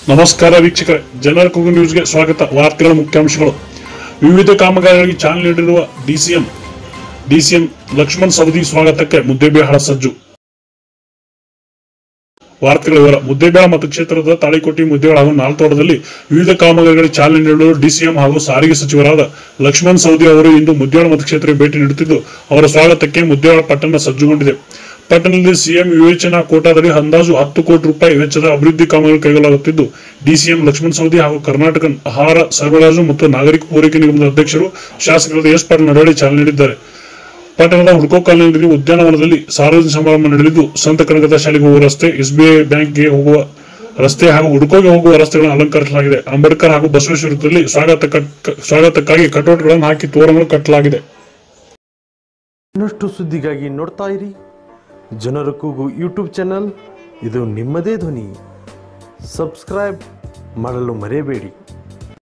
ನಮಸ್ಕಾರ ವೀಕ್ಷಕರೇ ಜನರ ಕೂಗು ನ್ಯೂಸ್ಗೆ ಸ್ವಾಗತ ವಾರ್ತೆಗಳ ಮುಖ್ಯಾಂಶಗಳು ವಿವಿಧ ಕಾಮಗಾರಿಗಳಿಗೆ ಚಾಲನೆ ನೀಡಿರುವ ಡಿಸಿಎಂ ಡಿಸಿಎಂ ಲಕ್ಷ್ಮಣ್ ಸವದಿ ಸ್ವಾಗತಕ್ಕೆ ಮುದ್ದೇಬೇಹಾಳ ಸಜ್ಜು ವಾರ್ತೆಗಳ ವಿವರ ಮುದ್ದೇಬೇಳ ಮತಕ್ಷೇತ್ರದ ತಾಳಿಕೋಟೆ ಮುದ್ದೇಬೇಳ ಹಾಗೂ ನಾಲ್ತೋಟದಲ್ಲಿ ವಿವಿಧ ಕಾಮಗಾರಿಗಳಿಗೆ ಚಾಲನೆ ನೀಡಲು ಡಿಸಿಎಂ ಹಾಗೂ ಸಾರಿಗೆ ಸಚಿವರಾದ ಲಕ್ಷ್ಮಣ್ ಸವದಿ ಅವರು ಇಂದು ಮುದ್ದೇಬೇಳ ಮತಕ್ಷೇತ್ರಕ್ಕೆ ಭೇಟಿ ನೀಡುತ್ತಿದ್ದು ಅವರ ಸ್ವಾಗತಕ್ಕೆ ಮುದ್ದೇಬೇಳ ಪಟ್ಟಣ ಸಜ್ಜುಗೊಂಡಿದೆ ಪಟ್ಟಣದಲ್ಲಿ ಸಿಎಂ ವಿವೇಚನಾ ಕೋಟಾದಡಿ ಅಂದಾಜು ಹತ್ತು ಕೋಟಿ ರೂಪಾಯಿ ವೆಚ್ಚದ ಅಭಿವೃದ್ಧಿ ಕಾಮಗಾರಿ ಕೈಗೊಳ್ಳಲಾಗುತ್ತಿದ್ದು ಡಿಸಿಎಂ ಲಕ್ಷ್ಮಣ್ ಸವದಿ ಹಾಗೂ ಕರ್ನಾಟಕ ಆಹಾರ ಸರಬರಾಜು ಮತ್ತು ನಾಗರಿಕ ಪೂರೈಕೆ ನಿಗಮದ ಅಧ್ಯಕ್ಷರು ಶಾಸಕರಾದ ಎಸ್ ಪಾಟೀಲ್ ನಡವಳಿ ಚಾಲನೆ ನೀಡಿದ್ದಾರೆ ಪಟ್ಟಣದ ಹುಡ್ಕೋ ಕಾಲೋನಿಯಲ್ಲಿ ಉದ್ಯಾನವನದಲ್ಲಿ ಸಾರ್ವಜನಿಕ ಸಮಾರಂಭ ನಡೆಯಲಿದ್ದು ಸಂತ ಕನಕದ ಶಾಲೆಗೆ ಹೋಗುವ ರಸ್ತೆ ಎಸ್ಬಿಐ ಬ್ಯಾಂಕ್ಗೆ ಹೋಗುವ ರಸ್ತೆ ಹಾಗೂ ಹುಡ್ಕೋಗೆ ಹೋಗುವ ರಸ್ತೆಗಳನ್ನು ಅಲಂಕರಿಸಲಾಗಿದೆ ಅಂಬೇಡ್ಕರ್ ಹಾಗೂ ಬಸವೇಶ್ವರ ವೃತ್ತದಲ್ಲಿ ಸ್ವಾಗತ ಕಟ್- ಸ್ವಾಗತಕ್ಕಾಗಿ ಕಟೌಟ್ಗಳನ್ನು ಹಾಕಿ ತೋರಣಗಳು ಕಟ್ಟಲಾಗಿದೆ ಇನ್ನಷ್ಟು ಸುದ್ದಿಗಾಗಿ ನೋಡ್ತಾ ಇರಿ ಜನರ ಕೂಗು ಯೂಟ್ಯೂಬ್ ಚಾನಲ್ ಇದು ನಿಮ್ಮದೇ ಧ್ವನಿ ಸಬ್ಸ್ಕ್ರೈಬ್ ಮಾಡಲು ಮರೆಯಬೇಡಿ